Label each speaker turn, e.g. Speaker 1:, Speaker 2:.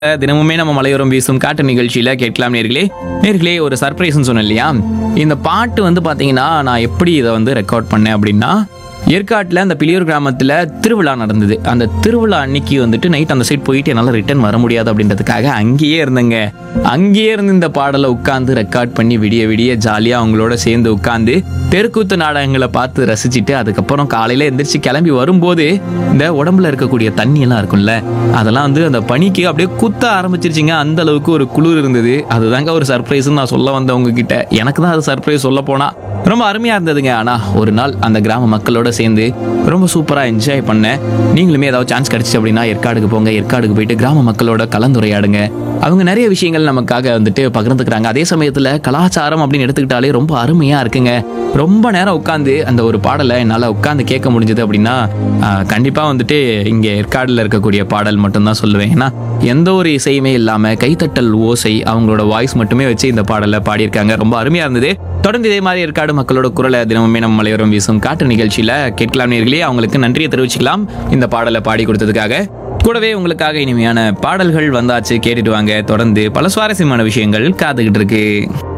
Speaker 1: தினமுமே நம்ம மலையோரம் வீசும் காட்டு நிகழ்ச்சியில கேட்கலாம் நேர்களே நேர்களே ஒரு சர்ப்ரைஸ்னு சொன்னேன் இல்லையா இந்த பாட்டு வந்து பாத்தீங்கன்னா நான் எப்படி இதை வந்து ரெக்கார்ட் பண்ணேன் அப்படின்னா ஏற்காட்டில் அந்த பிளியூர் கிராமத்தில் திருவிழா நடந்தது அந்த திருவிழா அன்னைக்கு வந்துட்டு நைட் அந்த சைட் போயிட்டு என்னால் ரிட்டர்ன் வர முடியாது அப்படின்றதுக்காக அங்கேயே இருந்தேங்க அங்கேயே இருந்து இந்த பாடலை உட்காந்து ரெக்கார்ட் பண்ணி விடிய விடிய ஜாலியாக அவங்களோட சேர்ந்து உட்காந்து தெருக்கூத்து நாடகங்களை பார்த்து ரசிச்சுட்டு அதுக்கப்புறம் காலையில் எந்திரிச்சு கிளம்பி வரும்போது இந்த உடம்புல இருக்கக்கூடிய தண்ணி எல்லாம் இருக்கும்ல அதெல்லாம் வந்து அந்த பனிக்கு அப்படியே குத்த ஆரம்பிச்சிருச்சுங்க அந்த அளவுக்கு ஒரு குளிர் இருந்தது அதுதாங்க ஒரு சர்ப்ரைஸ்னு நான் சொல்ல வந்தேன் உங்ககிட்ட எனக்கு தான் அது சர்ப்ரைஸ் சொல்ல போனா ரொம்ப அருமையா இருந்ததுங்க ஆனா ஒரு நாள் அந்த கிராம மக்களோட சேர்ந்து ரொம்ப சூப்பரா என்ஜாய் பண்ணேன் நீங்களுமே ஏதாவது சான்ஸ் கிடைச்சிச்சு அப்படின்னா ஏற்காடுக்கு போங்க ஏற்காடுக்கு போயிட்டு கிராம மக்களோட கலந்துரையாடுங்க அவங்க நிறைய விஷயங்கள் நமக்காக வந்துட்டு பகிர்ந்துக்கிறாங்க அதே சமயத்துல கலாச்சாரம் அப்படின்னு எடுத்துக்கிட்டாலே ரொம்ப அருமையா இருக்குங்க ரொம்ப நேரம் உட்காந்து அந்த ஒரு பாடலை என்னால் உட்காந்து கேட்க முடிஞ்சது அப்படின்னா ஆஹ், கண்டிப்பா வந்துட்டு இங்க ஏற்காடுல இருக்கக்கூடிய பாடல் மட்டும்தான் சொல்லுவேன் ஏன்னா எந்த ஒரு இசையுமே இல்லாம கைத்தட்டல் ஓசை அவங்களோட வாய்ஸ் மட்டுமே வச்சு இந்த பாடலை பாடியிருக்காங்க ரொம்ப அருமையா இருந்தது தொடர்ந்து இதே மாதிரி ஏற்காடு மக்களோட குரலை தினமுமே நம்ம மலையோரம் வீசும் காட்டு நிகழ்ச்சியில கேட்கலாம் நேர்களே அவங்களுக்கு நன்றியை தெரிவிச்சுக்கலாம் இந்த பாடலை பாடி கொடுத்ததுக்காக கூடவே உங்களுக்காக இனிமையான பாடல்கள் வந்தாச்சு கேட்டுட்டு வாங்க தொடர்ந்து பல சுவாரஸ்யமான விஷயங்கள் காத்துக்கிட்டு இருக்கு